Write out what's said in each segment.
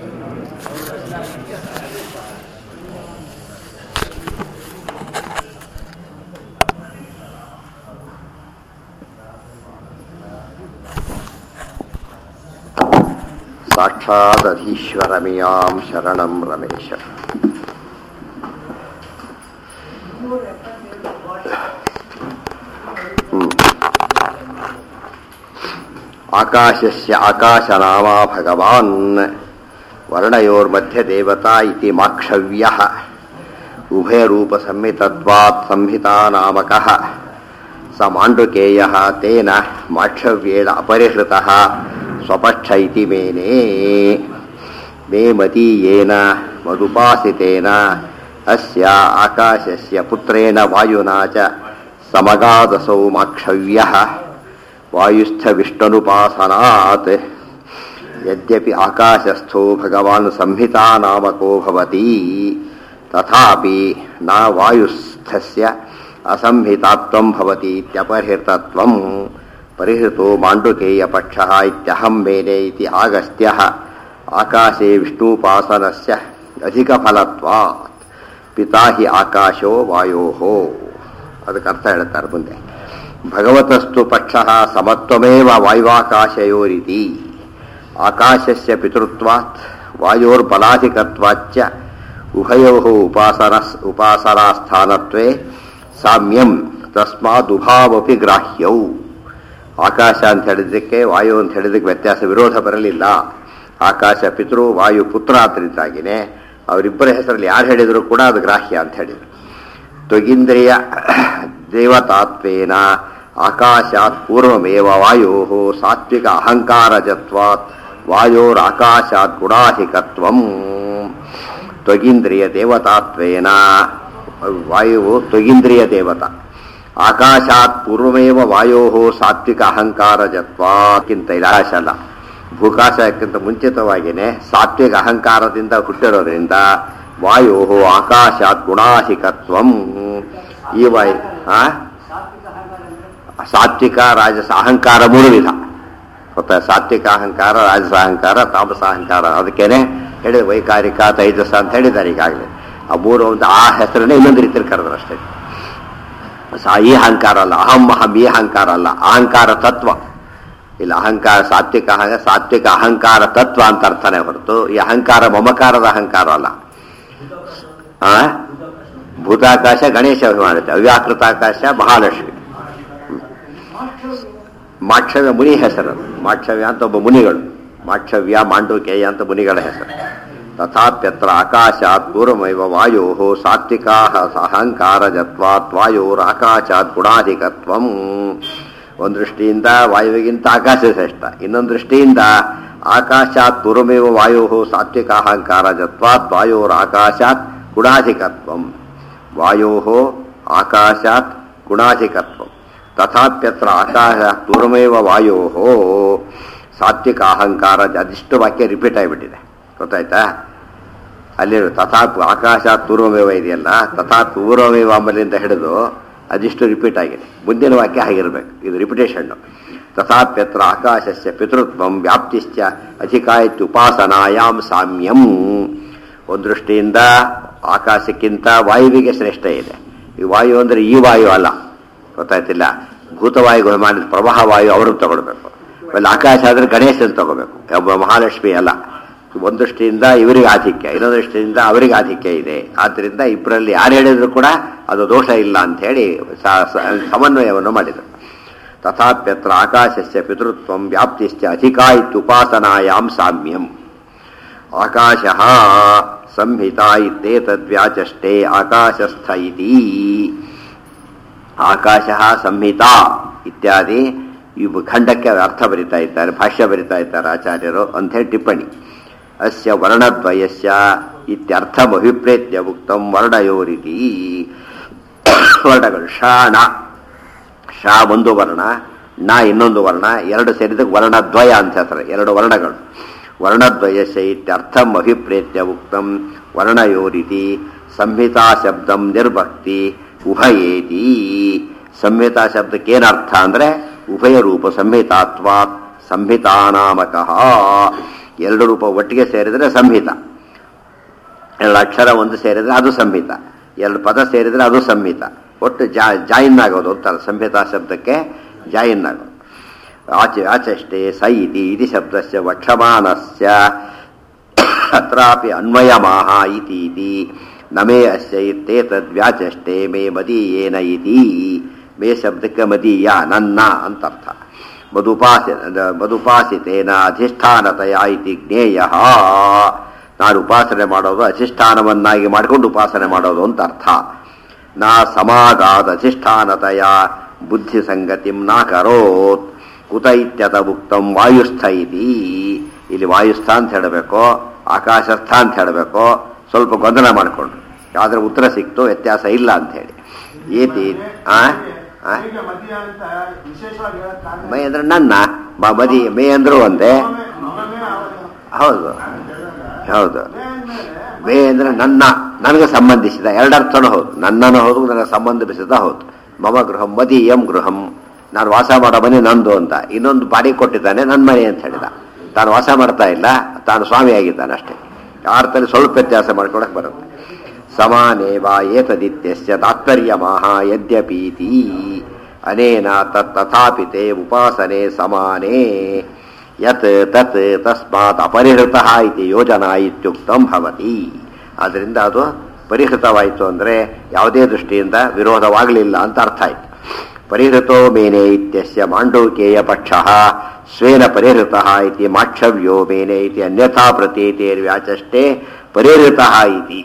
ಸಾಕ್ಷಾದಧೀಶ್ವರಮಿಯಾಂ ಶರಣಂ ರಮೇಶ ಹ್ಮ್. ಆಕಾಶಸ್ಯ ಆಕಾಶನಾಮ ಭಗವಾನ್ ವರ್ಣಯೋರ್ಮಧ್ಯ ದೇವತಾ ಇತಿ ಮಾಕ್ಷವ್ಯಃ ಉಭಯರೂಪ ಸಂಹಿತತ್ವಾತ್ ಸಂಹಿತಾ ನಾಮಕಃ ಸ ಮಾಂಡುಕೇಯಃ ತೇನ ಮಾಕ್ಷವ್ಯೇನ ಅಪರಿಹೃತಃ ಸ್ವಪಕ್ಷ ಇತಿ ಮೇನೆ ಮೇ ಮತೀಯೇನ ಮದುಪಾಸಿತೇನ ಅಸ್ಯ ಆಕಾಶಸ್ಯ ಪುತ್ರೇಣ ವಾಯುನಾ ಚ ಸಮಗಾದಸೌ ಮಾಕ್ಷವ್ಯಃ ವಾಯುಸ್ಥ ವಿಷ್ಣುನುಪಾಸನಾತ್ ಯದ್ಯಪಿ ಆಕಾಶಸ್ಥೋ ಭಗವಾನ್ ಸಂಹಿತಾ ನಾಮಕೋ ಭವತಿ ತಥಾಪಿ ನ ವಾಯುಸ್ಥಸ್ಯ ಅಸಂಹಿತಾತ್ವಂ ಭವತಿ ಇತ್ಯಪಹೃತತ್ವಂ ಪರಿಹೃತೋ ಮಾಂಡುಕೇಯಪಕ್ಷಃ ಇತ್ಯಹಂ ಮೇನೆ ಇತಿ ಆಗಸ್ತ್ಯಃ ಆಕಾಶೇ ವಿಷ್ಣುಪಾಸನಸ್ಯ ಅಧಿಕಫಲತ್ವಾತ್ ಪಿತಾ ಹಿ ಆಕಾಶೋ ವಾಯೋಃ ಅದಕ್ಕೆ ಅರ್ಥ ಹೇಳ್ತಾರೆ ಮುಂದೆ ಭಗವತಸ್ತು ಪಕ್ಷ ಸಮತ್ವಮೇವ ವಾಯುವಾಕಾಶಯೋರಿತಿ ಆಕಾಶಸ್ಯ ಪಿತೃತ್ವಾತ್ ವಾಯೋರ್ಬಲಾಧಿಕತ್ವಾಚ್ಚ ಉಭಯೋಃ ಉಪಾಸನ ಉಪಾಸನಾಸ್ಥಾನತ್ವೇ ಸಾಮ್ಯಂ ತಸ್ಮಾದುಭಾವಪಿ ಗ್ರಾಹ್ಯೌ ಆಕಾಶ ಅಂತ ಹೇಳಿದ್ದಕ್ಕೆ ವಾಯು ಅಂತ ಹೇಳಿದ್ದಕ್ಕೆ ವ್ಯತ್ಯಾಸ ವಿರೋಧ ಬರಲಿಲ್ಲ ಆಕಾಶ ಪಿತೃ ವಾಯು ಪುತ್ರ ಆದ್ದರಿಂದಾಗಿನೇ ಅವರಿಬ್ಬರ ಹೆಸರಲ್ಲಿ ಯಾರು ಹೇಳಿದ್ರು ಕೂಡ ಅದು ಗ್ರಾಹ್ಯ ಅಂತ ಹೇಳಿದರು ತ್ವಗಿಂದ್ರಿಯ ದೇವತಾತ್ವೇನ ಆಕಾಶಾತ್ ಪೂರ್ವಮೇವ ವಾಯೋ ಸಾತ್ವಿಕ ಅಹಂಕಾರಜತ್ವಾತ್ ವಾಯೋರಾಕಾಶಾತ್ ಗುಣಾಧಿಕತ್ವಂ ತ್ವಗಿಂದ್ರಿಯ ದೇವತಾತ್ವೇನ ವಾಯು ತ್ವಗಿಂದ್ರಿಯ ದೇವತಾ ಆಕಾಶಾತ್ ಪೂರ್ವಮೇವ ವಾಯೋ ಸಾತ್ವಿಕ ಅಹಂಕಾರಜತ್ವಾಕ್ಕಿಂತ ಇಲಾಶ ಅಲ್ಲ ಭೂಕಾಶಕ್ಕಿಂತ ಮುಂಚಿತವಾಗಿಯೇ ಸಾತ್ವಿಕ ಅಹಂಕಾರದಿಂದ ಹುಟ್ಟಿರೋದ್ರಿಂದ ವಾಯೋ ಆಕಾಶಾತ್ ಗುಣಾಧಿಕತ್ವಂ ಈ ವಾಯು ಆ? ಸಾತ್ವಿಕ ರಾಜಸ ಅಹಂಕಾರ ಮೂರು ವಿಧ ಗೊತ್ತಾ ಸಾತ್ವಿಕ ಅಹಂಕಾರ ರಾಜಸ ಅಹಂಕಾರ ತಾಮಸ ಅಹಂಕಾರ ಅದಕ್ಕೇನೆ ಹೇಳಿದ ವೈಕಾರಿಕ ತೈಜಸ ಅಂತ ಹೇಳಿದ್ದಾರೆ ಈಗಾಗಲೇ ಆ ಮೂರು ಒಂದು ಆ ಹೆಸರನ್ನೇ ಇನ್ನೊಂದು ರೀತಿಯಲ್ಲಿ ಕರೆದ್ರು ಅಷ್ಟೇ ಸಾ ಈ ಅಹಂಕಾರ ಅಲ್ಲ ಅಹಂ ಅಹಂ ಈ ಅಹಂಕಾರ ಅಲ್ಲ ಅಹಂಕಾರ ತತ್ವ ಇಲ್ಲ ಅಹಂಕಾರ ಸಾತ್ವಿಕ ಅಹಂಕಾರ ಸಾತ್ವಿಕ ಅಹಂಕಾರ ತತ್ವ ಅಂತ ಅರ್ಥನೇ ಹೊರತು ಈ ಅಹಂಕಾರ ಮಮಕಾರದ ಅಹಂಕಾರ ಅಲ್ಲ ಆ ಭೂತಾಕಾಶ ಗಣೇಶ ಮಾಡುತ್ತೆ ಅವ್ಯಾಕೃತಾಕಾಶ ಮಹಾಲಕ್ಷ್ಮಿ ಮಾಕ್ಷವ್ಯ ಮುನಿ ಹೆಸರು ಮಾಕ್ಷವ್ಯ ಅಂತ ಒಬ್ಬ ಮುನಿಗಳು ಮಾಕ್ಷವ್ಯ ಮಾಂಡುಕೇಯ ಅಂತ ಮುನಿಗಳ ಹೆಸರು ತಥಾಪ್ಯತ್ರ ಆಕಾಶಾತ್ ಪೂರ್ವಮೈವ ವಾಯೋ ಸಾತ್ವಿಕಾ ಅಹಂಕಾರಜತ್ವಾತ್ ವಾಯೋರಾಕಾಶಾತ್ ಗುಣಾಧಿಕತ್ವಂ ಒಂದು ದೃಷ್ಟಿಯಿಂದ ವಾಯುವಿಗಿಂತ ಆಕಾಶ ಶ್ರೇಷ್ಠ ಇನ್ನೊಂದು ದೃಷ್ಟಿಯಿಂದ ಆಕಾಶಾತ್ ಪೂರ್ವಮೇವ ವಾಯೋ ಸಾತ್ವಿಕ ಅಹಂಕಾರಜತ್ವಾತ್ ವಾಯೋರಾಕಾಶಾತ್ ಗುಣಾಧಿಕತ್ವಂ ವಾಯೋ ಆಕಾಶಾತ್ ಗುಣಾಧಿಕತ್ವಂ ತಥಾಪ್ಯತ್ರ ಆಕಾಶ ಪೂರ್ವಮೇವ ವಾಯೋ ಸಾತ್ವಿಕ ಅಹಂಕಾರ ಅದಿಷ್ಟು ವಾಕ್ಯ ರಿಪೀಟ್ ಆಗಿಬಿಟ್ಟಿದೆ ಗೊತ್ತಾಯ್ತಾ ಅಲ್ಲಿ ತಥಾ ಆಕಾಶ ಪೂರ್ವಮೇವ ಇದೆಯಲ್ಲ ತಥಾ ಪೂರ್ವಮೇವ ಅಂಬಲಿಂದ ಹಿಡಿದು ಅದಿಷ್ಟು ರಿಪೀಟ್ ಆಗಿದೆ ಮುಂದಿನ ವಾಕ್ಯ ಆಗಿರಬೇಕು ಇದು ರಿಪಿಟೇಷನ್ನು ತಥಾಪ್ಯತ್ರ ಆಕಾಶಸ್ಯ ಪಿತೃತ್ವಂ ವ್ಯಾಪ್ತಿಶ್ಚ ಅಧಿಕಾಯಿತ್ಯುಪಾಸನಾಯಾಮ್ ಸಾಮ್ಯಂ ಒಂದು ದೃಷ್ಟಿಯಿಂದ ಆಕಾಶಕ್ಕಿಂತ ವಾಯುವಿಗೆ ಶ್ರೇಷ್ಠ ಇದೆ ಈ ವಾಯು ಅಂದರೆ ಈ ವಾಯು ಅಲ್ಲ ಗೊತ್ತಾಯ್ತಿಲ್ಲ ಭೂತವಾಯುಗಳು ಮಾಡಿದ ಪ್ರವಾಹ ವಾಯು ಅವ್ರನ್ನ ತಗೊಳ್ಬೇಕು ಆಮೇಲೆ ಆಕಾಶ ಆದರೆ ಗಣೇಶನ್ ತಗೋಬೇಕು ಒಬ್ಬ ಮಹಾಲಕ್ಷ್ಮಿ ಅಲ್ಲ ಒಂದು ದೃಷ್ಟಿಯಿಂದ ಇವರಿಗೆ ಆಧಿಕ್ಯ ಇನ್ನೊಂದು ದೃಷ್ಟಿಯಿಂದ ಅವರಿಗೆ ಆಧಿಕ್ಯ ಇದೆ ಆದ್ದರಿಂದ ಇಬ್ಬರಲ್ಲಿ ಯಾರು ಹೇಳಿದ್ರು ಕೂಡ ಅದು ದೋಷ ಇಲ್ಲ ಅಂತ ಹೇಳಿ ಸ- ಸ- ಸಮನ್ವಯವನ್ನು ಮಾಡಿದರು ತಥಾಪ್ಯತ್ರ ಆಕಾಶಸ್ಯ ಪಿತೃತ್ವಂ ವ್ಯಾಪ್ತಿಶ್ಚ ಅಧಿಕಾ ಇತ್ಯುಪಾಸನಾಯಾಂ ಸಾಮ್ಯಂ ಆಕಾಶ ಸಂಹಿತಾ ಇತ್ತೇತದ್ವ್ಯಾಚಷ್ಟೇ ಆಕಾಶಸ್ಥ ಇತಿ ಆಕಾಶ ಸಂಹಿತಾ ಇತ್ಯಾದಿ ಇವು ಖಂಡಕ್ಕೆ ಅರ್ಥ ಬರಿತಾ ಇದ್ದಾರೆ ಭಾಷ್ಯ ಬರಿತಾ ಇದ್ದಾರೆ ಆಚಾರ್ಯರು ಅಂಥೇಳಿ ಟಿಪ್ಪಣಿ ಅಸ್ಯ ವರ್ಣದ್ವಯಸ್ಯ ಇತ್ಯರ್ಥಮಭಿಪ್ರೇತ್ಯ ಉಕ್ತಂ ವರ್ಣಯೋರಿತಿ ವರ್ಣಗಳು ಷ ಣ ಷ ಒಂದು ವರ್ಣ ನ ಇನ್ನೊಂದು ವರ್ಣ ಎರಡು ಸೇರಿದಕ್ಕೆ ವರ್ಣದ್ವಯ ಅಂತ ಹೇಳ್ತಾರೆ ಎರಡು ವರ್ಣಗಳು ವರ್ಣದ್ವಯಸ್ಯ ಇತ್ಯರ್ಥಂ ಅಭಿಪ್ರೇತ್ಯ ಉಕ್ತಂ ವರ್ಣಯೋರಿತಿ ಸಂಹಿತಾ ಶಬ್ದಂ ನಿರ್ಭಕ್ತಿ ಉಭಯೇತಿ ಸಂಹಿತಾ ಶಬ್ದಕ್ಕೆ ಏನರ್ಥ ಅಂದ್ರೆ ಉಭಯ ರೂಪ ಸಂಹಿತಾತ್ವಾತ್ ಸಂಹಿತಾನಾಮಕಃ ಎರಡು ರೂಪ ಒಟ್ಟಿಗೆ ಸೇರಿದರೆ ಸಂಹಿತ ಎರಡು ಅಕ್ಷರ ಒಂದು ಸೇರಿದರೆ ಅದು ಸಂಹಿತ ಎರಡು ಪದ ಸೇರಿದರೆ ಅದು ಸಂಹಿತ ಒಟ್ಟು ಜಾ ಜಾಯಿನ್ ಆಗೋದು ಅಂತಾರೆ ಸಂಹಿತಾ ಶಬ್ದಕ್ಕೆ ಜಾಯಿನ್ ಆಗೋದು ಆಚೆ ಆಚಷ್ಟೇ ಸ ಇತಿ ಇತಿ ಶಬ್ದಸ್ಯ ವಕ್ಷಮಾನಸ್ಯ ಅತ್ರಾಪಿ ಅನ್ವಯಮಾಹ ಇತಿ ಇತಿ ನಮೇ ಅಸ್ಯ ಇತ್ತೇತದ್ ವ್ಯಾಚಷ್ಟೇ ಮೇ ಮದೀಯೇನ ಇತಿ ಮೇ ಶಬ್ದಕ್ಕೆ ಮದೀಯ ನನ್ನ ಅಂತರ್ಥ ಮಧುಪಾಸಿ ಮಧುಪಾಸಿತೇನ ಅಧಿಷ್ಠಾನತೆಯ ಇತಿ ಜ್ಞೇಯ ನಾನು ಉಪಾಸನೆ ಮಾಡೋದು ಅಧಿಷ್ಠಾನವನ್ನಾಗಿ ಮಾಡಿಕೊಂಡು ಉಪಾಸನೆ ಮಾಡೋದು ಅಂತ ಅರ್ಥ ನಾ ಸಮಾಗಾದ ಅಧಿಷ್ಠಾನತೆಯ ಬುದ್ಧಿ ಸಂಗತಿಂ ನಾ ಕರೋತ್ ಕುತ ಇತ್ಯತ ಉಕ್ತಂ ವಾಯುಸ್ಥ ಇತಿ ಇಲ್ಲಿ ವಾಯುಸ್ಥ ಅಂತ ಹೇಳಬೇಕು ಆಕಾಶಸ್ಥ ಅಂತ ಹೇಳಬೇಕು ಸ್ವಲ್ಪ ಗೊಂದಲ ಮಾಡಿಕೊಂಡು ಯಾವ್ದ್ರ ಉತ್ತರ ಸಿಕ್ತು ವ್ಯತ್ಯಾಸ ಇಲ್ಲ ಅಂತ ಹೇಳಿ ಏತಿ ಆ ಆ? ಈಗ ಮಧ್ಯ ಅಂತ ವಿಶೇಷವಾಗಿ ಹೇಳಕ್ ಕಾರಣ ಮೈ ಅಂದ್ರೆ ನನ್ನ ಮ- ಮದಿ ಮೇ ಅಂದ್ರೂ ಒಂದೇ ಮಗನೇ- ಮಗನೇ ಅವನು. ಹೌದು ಹೌದು ಮೇ ಅಂದ್ಮೇಲೆ ಮೇ ಅಂದ್ರೆ ನನ್ನ ನನಗೆ ಸಂಬಂಧಿಸಿದ ಎರಡರ್ಥನೂ ಹೌದು ನನ್ನನ್ನು ಹೌದು ನನಗೆ ಸಂಬಂಧಿಸಿದ ಹೌದು ಮಮ ಗೃಹಂ ಮದೀಯಂ ಗೃಹಂ ನಾನು ವಾಸ ಮಾಡೋ ಮನೆ ನಂದು ಅಂತ ಇನ್ನೊಂದು ಬಾಡಿ ಕೊಟ್ಟಿದ್ದಾನೆ ನನ್ನ ಮನೆ ಅಂತ ಹೇಳಿದ ತಾನು ವಾಸ ಮಾಡ್ತಾ ಇಲ್ಲ ತಾನು ಸ್ವಾಮಿ ಆಗಿದ್ದಾನೆ ಅಷ್ಟೇ ಆ ಅರ್ಥದಲ್ಲಿ ಸ್ವಲ್ಪ ವ್ಯತ್ಯಾಸ ಮಾಡ್ಕೊಳಕ್ ಬರುತ್ತೆ ಸಮಾನೇವ ಏತದಿತ್ಯಸ್ಯ ತಾತ್ಪರ್ಯಮಾಹ ಯದ್ಯಪೀತಿ ಅನೇನ ತತ್ ತಥಾಪಿ ತೇ ಉಪಾಸನೆ ಸಮಾನೇ ಯತ್ ತತ್ ತಸ್ಮಾತ್ ಅಪರಿಹೃತ ಇತಿ ಯೋಜನಾ ಇತ್ಯುಕ್ತಂ ಭವತಿ ಆದ್ದರಿಂದ ಅದು ಪರಿಹೃತವಾಯಿತು ಅಂದರೆ ಯಾವುದೇ ದೃಷ್ಟಿಯಿಂದ ವಿರೋಧವಾಗಲಿಲ್ಲ ಅಂತ ಅರ್ಥ ಆಯ್ತು ಪರಿಹೃತೋ ಮೇನೆ ಇತ್ಯಸ್ಯ ಮಾಂಡೂಕೇಯ ಪಕ್ಷ ಸ್ವೇನ ಪರಿಹೃತ ಇತಿ ಮಾಕ್ಷವ್ಯೋ ಮೇನೆ ಇತಿ ಅನ್ಯಥಾ ಪ್ರತೀತಿರ್ವ್ಯಾಚಷ್ಟೇ ಪರಿಹೃತ ಇತಿ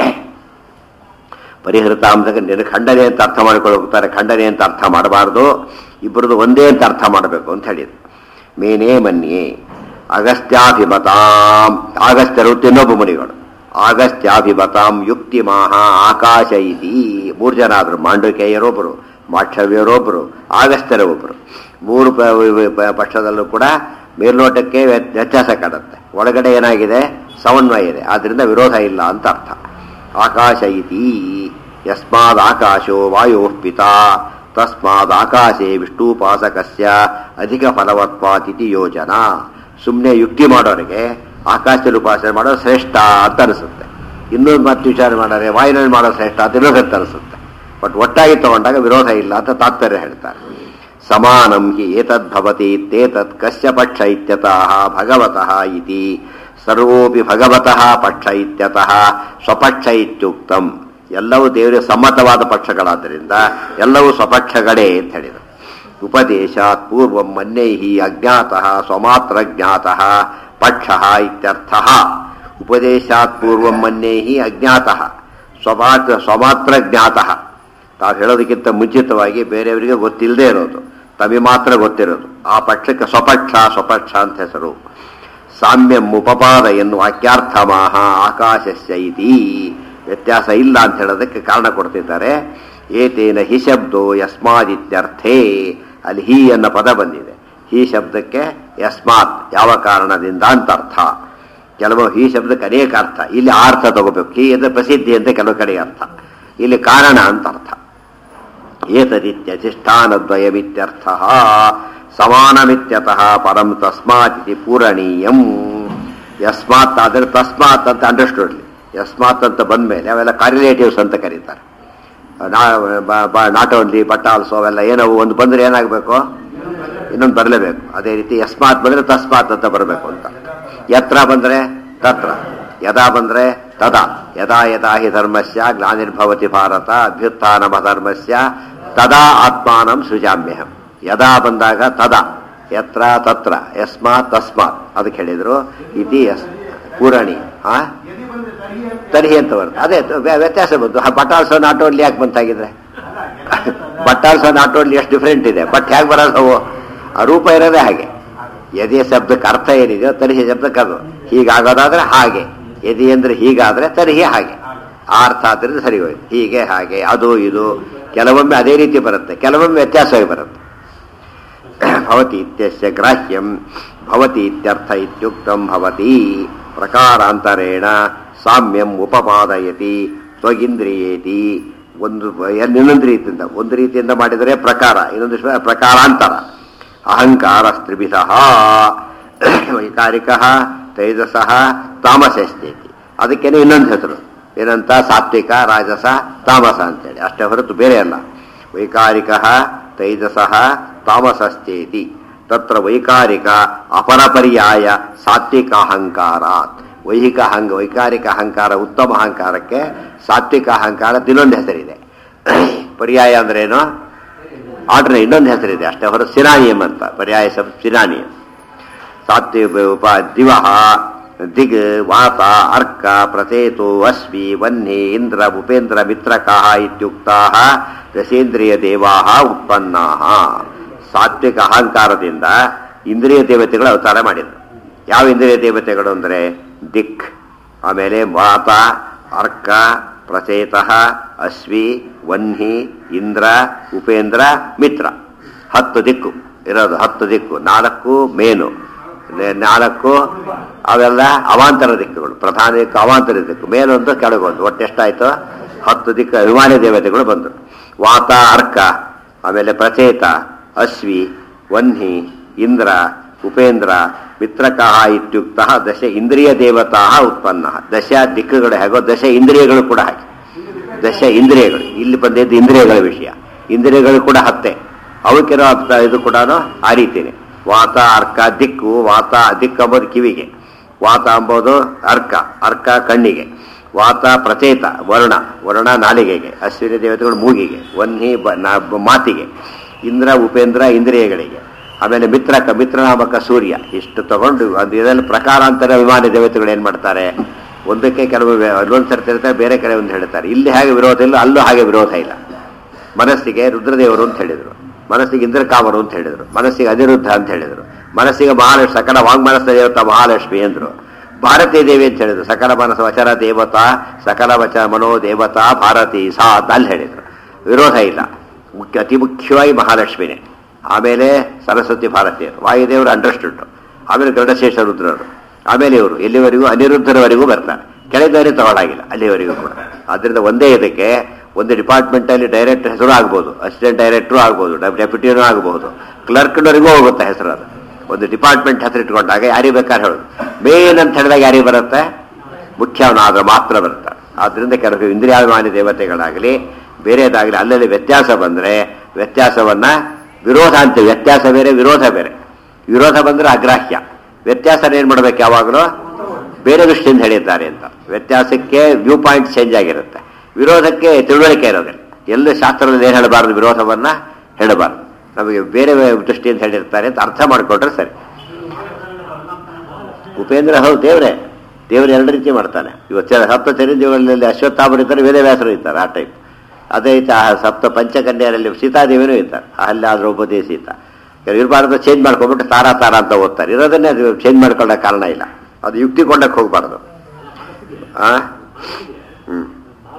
ಪರಿಹೃತ ಅಂದಾಗ ನಿನ್ನ ಖಂಡನೆ ಅಂತ ಅರ್ಥ ಮಾಡ್ಕೊಂಡು ಹೋಗ್ತಾರೆ ಖಂಡನೆ ಅಂತ ಅರ್ಥ ಮಾಡಬಾರ್ದು ಇಬ್ಬರದು ಒಂದೇ ಅಂತ ಅರ್ಥ ಮಾಡಬೇಕು ಅಂತ ಹೇಳಿದ್ರು ಮೇನೇ ಮನ್ಯೆ ಅಗಸ್ತ್ಯಾಭಿಮತಾಂ ಆಗಸ್ತ್ಯರು ಇನ್ನೊಬ್ಬ ಮುನಿಗಳು ಆಗಸ್ತ್ಯಾಭಿಮತಾಂ ಯುಕ್ತಿ ಮಾಹ ಆಕಾಶ ಇತಿ ಮೂರು ಜನ ಆದರು ಮಾಂಡವಿಕೆಯರೊಬ್ಬರು ಮಾಕ್ಷವ್ಯರೊಬ್ಬರು ಆಗಸ್ತ್ಯರ ಒಬ್ಬರು ಮೂರು ಪ- ಪ- ಪ- ಪಕ್ಷದಲ್ಲೂ ಕೂಡ ಮೇಲ್ನೋಟಕ್ಕೆ ವ್ಯತ್- ವ್ಯತ್ಯಾಸ ಕಾಣುತ್ತೆ ಒಳಗಡೆ ಏನಾಗಿದೆ ಸಮನ್ವಯ ಇದೆ ಆದ್ರಿಂದ ವಿರೋಧ ಇಲ್ಲ ಅಂತ ಅರ್ಥ ಆಕಾಶ ಇತಿ ಯಸ್ಮಾದ್ ಆಕಾಶೋ ವಾಯೋ ಪಿತಾ ತಸ್ಮಾದ್ ಆಕಾಶೇ ವಿಷ್ಣುಪಾಸಕಸ್ಯ ಅಧಿಕ ಫಲವತ್ವಾತಿಥಿ ಯೋಜನಾ ಸುಮ್ಮನೆ ಯುಕ್ತಿ ಮಾಡೋರಿಗೆ ಆಕಾಶದಲ್ಲಿ ಉಪಾಸನೆ ಮಾಡೋದು ಶ್ರೇಷ್ಠ ಅಂತ ಅನಿಸುತ್ತೆ ಇನ್ನೊಂದು ಮತ್ತೆ ವಿಚಾರ ಮಾಡೋರೆ ವಾಯುನಲ್ಲಿ ಮಾಡೋದು ಶ್ರೇಷ್ಠ ಅಂತ ಇನ್ನೊಂದು ಅಂತ ಅನಿಸುತ್ತೆ ಬಟ್ ಒಟ್ಟಾಗಿ ತಗೊಂಡಾಗ ವಿರೋಧ ಇಲ್ಲ ಅಂತ ತಾತ್ಪರ್ಯ ಹೇಳ್ತಾರೆ ಸಮಾನಂ ಹಿ ಏತದ್ಭವತಿ ತೇತತ್ ಕಸ್ಯ ಪಕ್ಷ ಇತ್ಯತಃ ಭಗವತಃ ಇತಿ ಸರ್ವೋಪಿ ಭಗವತಃ ಪಕ್ಷ ಇತ್ಯತಃ ಸ್ವಪಕ್ಷ ಇತ್ಯುಕ್ತಂ ಎಲ್ಲವೂ ದೇವರಿಗೆ ಸಮ್ಮತವಾದ ಪಕ್ಷಗಳಾದ್ದರಿಂದ ಎಲ್ಲವೂ ಸ್ವಪಕ್ಷಗಳೇ ಅಂತ ಹೇಳಿದರು ಉಪದೇಶಾತ್ ಪೂರ್ವ ಮನ್ಯೈ ಅಜ್ಞಾತಃ ಸ್ವಮಾತ್ರ ಜ್ಞಾತಃ ಪಕ್ಷ ಇತ್ಯರ್ಥ ಉಪದೇಶಾತ್ ಪೂರ್ವ ಮನ್ಯೈ ಅಜ್ಞಾತಃ ಸ್ವಮಾತ್ರ ಸ್ವಮಾತ್ರ ಜ್ಞಾತಃ ತಾವು ಹೇಳೋದಕ್ಕಿಂತ ಮುಂಚಿತವಾಗಿ ಬೇರೆಯವರಿಗೆ ಗೊತ್ತಿಲ್ಲದೆ ಇರೋದು ತಮಗೆ ಮಾತ್ರ ಗೊತ್ತಿರೋದು ಆ ಪಕ್ಷಕ್ಕೆ ಸ್ವಪಕ್ಷ ಸ್ವಪಕ್ಷ ಅಂತ ಹೆಸರು ಸಾಮ್ಯಂ ಉಪಪಾದ ಎನ್ನುವ ವಾಕ್ಯಾರ್ಥಮಾಹ ಆಕಾಶಸ್ಯ ಇತಿ ವ್ಯತ್ಯಾಸ ಇಲ್ಲ ಅಂತ ಹೇಳೋದಕ್ಕೆ ಕಾರಣ ಕೊಡ್ತಿದ್ದಾರೆ ಏತೇನ ಹಿ ಶಬ್ದೋ ಯಸ್ಮಾದಿತ್ಯರ್ಥೇ ಅಲ್ಲಿ ಹಿ ಅನ್ನೋ ಪದ ಬಂದಿದೆ ಹಿ ಶಬ್ದಕ್ಕೆ ಯಸ್ಮಾತ್ ಯಾವ ಕಾರಣದಿಂದ ಅಂತ ಅರ್ಥ ಕೆಲವು ಈ ಶಬ್ದಕ್ಕೆ ಅನೇಕ ಅರ್ಥ ಇಲ್ಲಿ ಆ ಅರ್ಥ ತಗೋಬೇಕು ಹಿ ಅಂದರೆ ಪ್ರಸಿದ್ಧಿ ಅಂತ ಕೆಲವು ಕಡೆ ಅರ್ಥ ಇಲ್ಲಿ ಕಾರಣ ಅಂತ ಅರ್ಥ ಏತದಿತ್ಯಧಿಷ್ಠಾನದ್ವಯಮಿತ್ಯರ್ಥ ಸಮಾನಮಿತ್ಯತಃ ಪರಂ ತಸ್ಮಾತ್ ಇತಿ ಪೂರಣೀಯಂ ಯಸ್ಮಾತ್ ಆದರೆ ತಸ್ಮಾತ್ ಅಂತ ಅಂಡರ್ಸ್ಟುಡ್ಲಿ ಯಸ್ಮಾತ್ ಅಂತ ಬಂದ್ಮೇಲೆ ಅವೆಲ್ಲ ಕಾರ್ಯುಲೇಟಿವ್ಸ್ ಅಂತ ಕರೀತಾರೆ ನಾಟ್ ಓನ್ಲಿ ಬಟ್ ಆಲ್ಸೋ ಅವೆಲ್ಲ ಏನವು ಒಂದು ಬಂದ್ರೆ ಏನಾಗಬೇಕು ಇನ್ನೊಂದು ಬರಲೇಬೇಕು ಅದೇ ರೀತಿ ಯಸ್ಮಾತ್ ಬಂದ್ರೆ ತಸ್ಮಾತ್ ಅಂತ ಬರಬೇಕು ಅಂತ ಯತ್ರ ಬಂದ್ರೆ ತತ್ರ ಯದಾ ಬಂದ್ರೆ ತದಾ ಯದಾ ಯದಾ ಹಿ ಧರ್ಮಸ್ಯ ಗ್ಲಾನಿರ್ಭವತಿ ಭಾರತ ಅಭ್ಯುತ್ಥಾನಮ ಧರ್ಮಸ್ಯ ತದಾ ಆತ್ಮಾನಂ ಸೃಜಾಮ್ಯಹಂ ಯದಾ ಬಂದಾಗ ತದಾ ಯತ್ರ ತತ್ರ ಯಸ್ಮಾತ್ ತಸ್ಮಾತ್ ಅದಕ್ಕೆ ಹೇಳಿದ್ರು ಇತಿ ಯಸ್ ಪೂರಣಿ ಆ ಯದಿ ಬಂದ್ರೆ ತರ್ಹಿ ಅಂತ ತರ್ಹಿ ಅಂತ ಬರುತ್ತೆ ಅದೇ ವ್ಯ- ವ್ಯತ್ಯಾಸ ಬಂತು ಬಟಾಲ್ಸೋ ನಾಟ್ ಓನ್ಲಿ ಯಾಕೆ ಬಂತಾಗಿದ್ರೆ ಅಲ್ಲ, ಯದಿ ಅಂತ ಬಟ್ಟಾಲ್ಸೋ ನಾಟ್ ಓನ್ಲಿ ಎಷ್ಟು ಡಿಫ್ರೆಂಟ್ ಇದೆ ಬಟ್ ಹೇಗೆ ಬರೋದು ಅವು ಆ ರೂಪ ಇರೋದೇ ಹಾಗೆ ಯದಿ ಶಬ್ದಕ್ಕೆ ಅರ್ಥ ಏನಿದೆಯೋ ತರ್ಹಿ ಶಬ್ದಕ್ಕೆ ಅದು ಹೀಗಾಗೋದಾದ್ರೆ ಹಾಗೆ ಯದಿ ಅಂದ್ರೆ ಹೀಗಾದ್ರೆ ತರ್ಹಿ ಹಾಗೆ ಆ ಅರ್ಥ ಆದ್ರಿಂದ ಸರಿ ಹೋಯ್ತು ಹೀಗೆ ಹಾಗೆ ಅದು ಇದು ಕೆಲವೊಮ್ಮೆ ಅದೇ ರೀತಿ ಬರುತ್ತೆ ಕೆಲವೊಮ್ಮೆ ವ್ಯತ್ಯಾಸವಾಗಿ ಬರುತ್ತೆ ಭವತಿ ಇತ್ಯಸ್ಯ ಗ್ರಾಹ್ಯಂ ಭವತಿ ಇತ್ಯರ್ಥ ಇತ್ಯುಕ್ತಂ ಭವತಿ ಪ್ರಕಾರಾಂತರೇಣ ಸಾಮ್ಯಂ ಉಪಪಾದಯತಿ ಸ್ವಗಿಂದ್ರಿಯೇತಿ ಒಂದು ಇನ್ನೊಂದು ರೀತಿಯಿಂದ ಒಂದು ರೀತಿಯಿಂದ ಮಾಡಿದರೆ ಪ್ರಕಾರ ಇನ್ನೊಂದು ಶ್ವ- ಪ್ರಕಾರಾಂತರ ಅಹಂಕಾರ ಸ್ತ್ರಿಭಿಧ ವೈಕಾರಿಕ ತೈಜಸಃ ತಾಮಸಸ್ತೇತಿ ಅದಕ್ಕೇನೆ ಇನ್ನೊಂದು ಹೆಸರು ಏನಂತ ಸಾತ್ವಿಕ ರಾಜಸ ತಾಮಸ ಅಂತೇಳಿ ಅಷ್ಟೇ ಹೊರತು ಬೇರೆ ಅಲ್ಲ ವೈಕಾರಿಕ ತೈಜಸಃ ತಾಮಸಸ್ತೇತಿ ತತ್ರ ವೈಕಾರಿಕ ಅಪರಪರ್ಯಾಯ ಸಾತ್ವಿಕ ಅಹಂಕಾರಾತ್ ವೈಹಿಕ ಅಹಂಗ ವೈಕಾರಿಕ ಅಹಂಕಾರ ಉತ್ತಮ ಅಹಂಕಾರಕ್ಕೆ ಸಾತ್ವಿಕ ಅಹಂಕಾರ ಇನ್ನೊಂದು ಹೆಸರಿದೆ ಪರ್ಯಾಯ ಅಂದ್ರೇನು ಆರ್ಡರ್ ಇನ್ನೊಂದು ಹೆಸರಿದೆ ಅಷ್ಟೇ ಹೊರ ಸಿನಾನಿಯಂ ಅಂತ ಪರ್ಯಾಯ ಸಬ್ ಸಿನಾನಿಯಂ ಸಾತ್ವಿಕ ಉಪ ದಿವ ದಿಗ್ ವಾತ ಅರ್ಕ ಪ್ರಚೇತು ಅಶ್ವಿ ವನ್ನಿ ಇಂದ್ರ ಉಪೇಂದ್ರ ಮಿತ್ರಕಃ ಇತ್ಯುಕ್ತಾ ದಶೇಂದ್ರಿಯ ದೇವಾ ಉತ್ಪನ್ನಾ ಸಾತ್ವಿಕ ಅಹಂಕಾರದಿಂದ ಇಂದ್ರಿಯ ದೇವತೆಗಳು ಅವತಾರ ಮಾಡಿದರು ಯಾವ ಇಂದ್ರಿಯ ದೇವತೆಗಳು ಅಂದರೆ ದಿಕ್ ಆಮೇಲೆ ವಾತ ಅರ್ಕ ಪ್ರಚೇತ ಅಶ್ವಿ ವನ್ಹಿ ಇಂದ್ರ ಉಪೇಂದ್ರ ಮಿತ್ರ ಹತ್ತು ದಿಕ್ಕು ಇರೋದು ಹತ್ತು ದಿಕ್ಕು ನಾಲ್ಕು ಮೇನು ನೆ- ನಾಲ್ಕು ಅವೆಲ್ಲ ಅವಾಂತರ ದಿಕ್ಕುಗಳು ಪ್ರಧಾನ ದಿಕ್ಕು ಅವಾಂತರ ದಿಕ್ಕು ಮೇಲೊಂದು ಕೆಳಗೊಂದು ಒಟ್ಟು ಎಷ್ಟಾಯ್ತು ಹತ್ತು ದಿಕ್ಕು ಅಭಿಮಾನಿ ದೇವತೆಗಳು ಬಂದರು ವಾತ ಅರ್ಕ ಆಮೇಲೆ ಪ್ರಚೇತ ಅಶ್ವಿ ವನ್ಹಿ ಇಂದ್ರ ಉಪೇಂದ್ರ ಮಿತ್ರಕಃ ಇತ್ಯುಕ್ತ ದಶ ಇಂದ್ರಿಯ ದೇವತಾ ಉತ್ಪನ್ನ ದಶ ದಿಕ್ಕುಗಳು ಹೇಗೋ ದಶ ಇಂದ್ರಿಯಗಳು ಕೂಡ ಹಾಗೆ ದಶ ಇಂದ್ರಿಯಗಳು ಇಲ್ಲಿ ಬಂದಿದ್ದು ಇಂದ್ರಿಯಗಳ ವಿಷಯ ಇಂದ್ರಿಯಗಳು ಕೂಡ ಹತ್ತೆ ಅವಕ್ಕಿರೋ ಅರ್ಥ ಇದು ಕೂಡ ಆ ರೀತಿನೇ ವಾತ ಅರ್ಕ ದಿಕ್ಕು ವಾತ ದಿಕ್ಕು ಅಂಬೋದು ಕಿವಿಗೆ ವಾತ ಅಂಬೋದು ಅರ್ಕ ಅರ್ಕ ಕಣ್ಣಿಗೆ ವಾತ ಪ್ರಚೇತ ವರ್ಣ ವರ್ಣ ನಾಲಿಗೆಗೆ ಅಶ್ವಿನಿ ದೇವತೆಗಳು ಮೂಗಿಗೆ ವನ್ಹಿ ಬ- ನಾ- ಬ- ಮಾತಿಗೆ ಇಂದ್ರ ಉಪೇಂದ್ರ ಇಂದ್ರಿಯಗಳಿಗೆ ಆಮೇಲೆ ಮಿತ್ರಕ ಮಿತ್ರನಾಮಕ ಸೂರ್ಯ ಇಷ್ಟು ತಗೊಂಡು ಅದು ಇದರಲ್ಲಿ ಪ್ರಕಾರಾಂತರ ವಿಮಾನ ದೇವತೆಗಳು ಏನು ಮಾಡ್ತಾರೆ ಒಂದಕ್ಕೆ ಕೆಲವು ಅಲ್ಲೊಂದು ಸರ್ತಿ ಇರ್ತಾರೆ ಬೇರೆ ಕಡೆ ಒಂದು ಹೇಳ್ತಾರೆ ಇಲ್ಲಿ ಹಾಗೆ ವಿರೋಧ ಇಲ್ಲ ಅಲ್ಲೂ ಹಾಗೆ ವಿರೋಧ ಇಲ್ಲ ಮನಸ್ಸಿಗೆ ರುದ್ರದೇವರು ಅಂತ ಹೇಳಿದರು ಮನಸ್ಸಿಗೆ ಇಂದ್ರಕಾಮರು ಅಂತ ಹೇಳಿದರು ಮನಸ್ಸಿಗೆ ಅನಿರುದ್ಧ ಅಂತ ಹೇಳಿದರು ಮನಸ್ಸಿಗೆ ಮಹಾಲಕ್ಷ್ಮಿ ಸಕಲ ವಾಂಗ್ಮನಸ್ಸ ದೇವತಾ ಮಹಾಲಕ್ಷ್ಮಿ ಅಂದರು ಭಾರತೀ ದೇವಿ ಅಂತ ಹೇಳಿದ್ರು ಸಕಲ ಮನಸ್ಸು ವಚನ ದೇವತಾ ಸಕಲ ವಚನ ಮನೋ ದೇವತಾ ಭಾರತಿ ಸಾ ಅಂತ ಅಲ್ಲಿ ಹೇಳಿದರು ವಿರೋಧ ಇಲ್ಲ ಮುಖ್ಯ ಅತಿ ಮುಖ್ಯವಾಗಿ ಮಹಾಲಕ್ಷ್ಮಿನೇ ಆಮೇಲೆ ಸರಸ್ವತಿ ಭಾರತೀಯರು ವಾಯುದೇವರು ಅಂಡರ್ಸ್ಟುಡ್ ಆಮೇಲೆ ಗರುಡಶೇಷ ರುದ್ರರು ಆಮೇಲೆ ಇವರು ಎಲ್ಲಿವರೆಗೂ ಅನಿರುದ್ಧರವರೆಗೂ ಬರ್ತಾರೆ ಕೆಳಗಡೆ ತಗೊಳ್ಳಾಗಿಲ್ಲ ಅಲ್ಲಿವರೆಗೂ ಕೂಡ ಆದ್ದರಿಂದ ಒಂದೇ ಇದಕ್ಕೆ ಒಂದು ಡಿಪಾರ್ಟ್ಮೆಂಟಲ್ಲಿ ಡೈರೆಕ್ಟರ್ ಹೆಸರು ಆಗ್ಬೋದು ಅಸಿಸ್ಟೆಂಟ್ ಡೈರೆಕ್ಟ್ರು ಆಗ್ಬೋದು ಡೆಪ್ಯೂಟಿನೂ ಆಗ್ಬೋದು ಕ್ಲರ್ಕ್ನವರೆಗೂ ಹೋಗುತ್ತೆ ಹೆಸರು ಅದು ಒಂದು ಡಿಪಾರ್ಟ್ಮೆಂಟ್ ಹೆಸರು ಇಟ್ಕೊಂಡಾಗ ಯಾರಿಗೆ ಬೇಕಾದ್ರೆ ಹೇಳೋದು ಮೇನ್ ಅಂತ ಹೇಳಿದಾಗ ಯಾರಿಗೆ ಬರುತ್ತೆ ಮುಖ್ಯವನಾದ್ರೆ ಮಾತ್ರ ಬರ್ತಾರೆ ಆದ್ದರಿಂದ ಕೆಲವು ಇಂದ್ರಿಯಾಭಿಮಾನಿ ದೇವತೆಗಳಾಗಲಿ ಬೇರೆದಾಗಲಿ ಅಲ್ಲಲ್ಲಿ ವ್ಯತ್ಯಾಸ ಬಂದರೆ ವ್ಯತ್ಯಾಸವನ್ನ ವಿರೋಧ ಅಂತೀವಿ ವ್ಯತ್ಯಾಸ ಬೇರೆ ವಿರೋಧ ಬೇರೆ ವಿರೋಧ ಬಂದರೆ ಅಗ್ರಾಹ್ಯ ವ್ಯತ್ಯಾಸ ಏನು ಮಾಡ್ಬೇಕು ಯಾವಾಗಲೂ ಬೇರೆ ದೃಷ್ಟಿಯಿಂದ ಹೇಳಿದ್ದಾರೆ ಅಂತ ವ್ಯತ್ಯಾಸಕ್ಕೆ ವ್ಯೂ ಪಾಯಿಂಟ್ ಚೇಂಜ್ ಆಗಿರುತ್ತೆ ವಿರೋಧಕ್ಕೆ ತಿಳುವಳಿಕೆ ಇರೋದಿಲ್ಲ ಎಲ್ಲ ಶಾಸ್ತ್ರದಲ್ಲಿ ಏನು ಹೇಳಬಾರದು ವಿರೋಧವನ್ನ ಹೇಳಬಾರದು ನಮಗೆ ಬೇರೆ ದೃಷ್ಟಿಯಿಂದ ಹೇಳಿರ್ತಾರೆ ಅಂತ ಅರ್ಥ ಮಾಡಿಕೊಂಡ್ರೆ ಸರಿ ಉಪೇಂದ್ರ ಹೌದು ದೇವರೇ ದೇವರು ಎರಡು ರೀತಿ ಮಾಡ್ತಾನೆ ಇವತ್ತು ಚ- ಸಪ್ತ ಚಿರಂಜೀವಿಗಳಲ್ಲಿ ಅಶ್ವತ್ಥಾಮರು ಇರ್ತಾರೆ ವೇದವ್ಯಾಸರು ಇರ್ತಾರೆ ಆ ಟೈಪ್ ಅದೇ ರೀತಿ ಆ ಸಪ್ತ ಪಂಚಕನ್ಯರಲ್ಲಿ ಸೀತಾದೇವಿನೂ ಇರ್ತಾರೆ ಅಲ್ಲಿ ಆದ್ರೆ ಒಬ್ಬದೇ ಸೀತಾ ಇರಬಾರ್ದು ಚೇಂಜ್ ಮಾಡ್ಕೊಂಡ್ಬಿಟ್ಟು ತಾರಾ ತಾರಾ ಅಂತ ಓದ್ತಾರೆ ಇರೋದನ್ನೇ ಅದು ಚೇಂಜ್ ಮಾಡ್ಕೊಳ್ಳೋ ಕಾರಣ ಇಲ್ಲ ಅದು ಯುಕ್ತಿ ಕೊಂಡಕ್ಕೆ ಹೋಗ್ಬಾರ್ದು ಆ ಹ್ಮ್